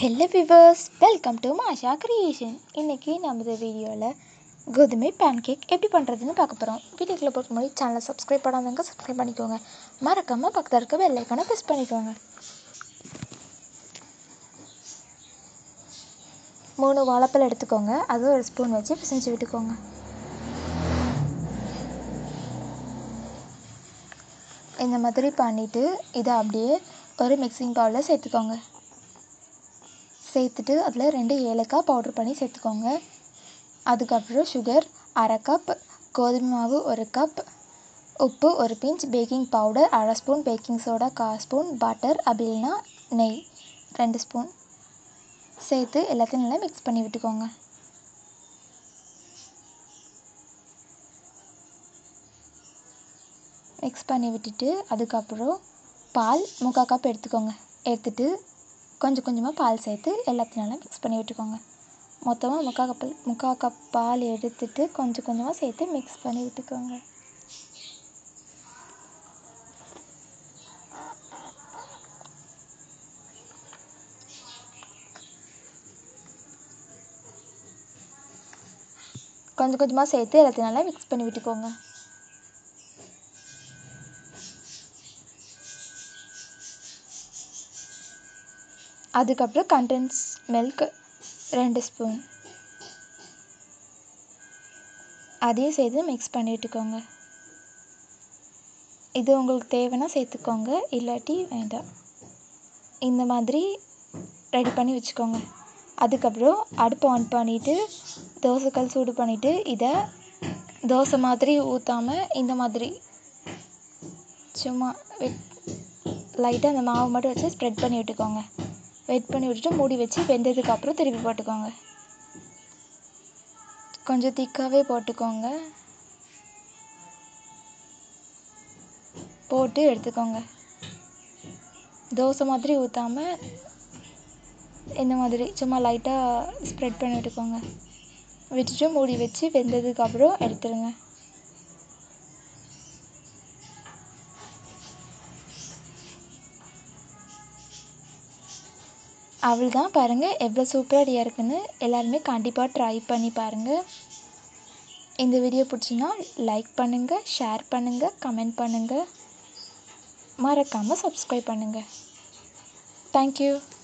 hello viewers welcome to Masha creation இன்றைக்கி நமது வீடியோவில் கோதுமை பேன்கேக் எப்படி பண்ணுறதுன்னு பார்க்க போகிறோம் வீடியோக்குள்ளே போட்டு முன்னாடி சேனலை சப்ஸ்கிரைப் பண்ணாதவங்க சப்ஸ்கிரைப் பண்ணிக்கோங்க மறக்காமல் பக்கத்தில் இருக்க பெல் ஐக்கானை ப்ரெஸ் பண்ணிக்கோங்க மூணு வாழைப்பழம் எடுத்துக்கோங்க அது ஒரு ஸ்பூன் வச்சு பிசைஞ்சு விட்டுக்கோங்க இந்த மாதிரி பண்ணிவிட்டு இதை அப்படியே ஒரு மிக்சிங் பவுலில் சேர்த்துக்கோங்க சேர்த்துட்டு அதில் ரெண்டு ஏலக்காய் பவுட்ரு பண்ணி சேர்த்துக்கோங்க அதுக்கப்புறம் சுகர் அரை கப் கோதுமை மாவு ஒரு கப் உப்பு ஒரு பிஞ்ச் பேக்கிங் பவுடர் அரை ஸ்பூன் பேக்கிங் சோடா கால் ஸ்பூன் பட்டர் அப்படி இல்லைன்னா நெய் ரெண்டு ஸ்பூன் சேர்த்து எல்லாத்தையும் நல்லா மிக்ஸ் பண்ணி விட்டுக்கோங்க மிக்ஸ் பண்ணி விட்டுட்டு அதுக்கப்புறம் பால் முக்கால் கப் எடுத்துக்கோங்க எடுத்துட்டு கொஞ்சம் கொஞ்சமாக பால் சேர்த்து எல்லாத்தையும் நல்லா மிக்ஸ் பண்ணி விட்டுக்கோங்க மொத்தமாக முக்கால் கப் முக்கால் கப் பால் எடுத்துட்டு கொஞ்சம் கொஞ்சமாக சேர்த்து மிக்ஸ் பண்ணி விட்டுக்கோங்க கொஞ்சம் கொஞ்சமாக சேர்த்து எல்லாத்தையும் நல்லா மிக்ஸ் பண்ணி விட்டுக்கோங்க அதுக்கப்புறம் கண்டென்ஸ் மில்க் ரெண்டு ஸ்பூன் அதையும் சேர்த்து மிக்ஸ் பண்ணி விட்டுக்கோங்க இது உங்களுக்கு தேவைன்னா சேர்த்துக்கோங்க இல்லாட்டி வேண்டாம் இந்த மாதிரி ரெடி பண்ணி வச்சுக்கோங்க அதுக்கப்புறம் அடுப்பை ஆன் பண்ணிவிட்டு தோசைக்கல் சூடு பண்ணிவிட்டு இதை தோசை மாதிரி ஊற்றாமல் இந்த மாதிரி சும்மா லைட்டாக அந்த மாவு மட்டும் வச்சு ஸ்ப்ரெட் பண்ணி விட்டுக்கோங்க வெயிட் பண்ணி விட்டுட்டு மூடி வச்சு வெந்ததுக்கப்புறம் திருப்பி போட்டுக்கோங்க கொஞ்சம் திக்காகவே போட்டுக்கோங்க போட்டு எடுத்துக்கோங்க தோசை மாதிரி ஊற்றாமல் இந்த மாதிரி சும்மா லைட்டாக ஸ்ப்ரெட் பண்ணி விட்டுக்கோங்க விட்டுட்டு மூடி வச்சு வெந்ததுக்கப்புறம் எடுத்துருங்க அவ்வளோதான் பாருங்கள் எவ்வளோ சூப்பராக ரெடியாக இருக்குன்னு எல்லாருமே கண்டிப்பாக ட்ரை பண்ணி பாருங்கள் இந்த வீடியோ பிடிச்சின்னா லைக் பண்ணுங்கள் ஷேர் பண்ணுங்கள் கமெண்ட் பண்ணுங்கள் மறக்காமல் சப்ஸ்கிரைப் பண்ணுங்கள் தேங்க்யூ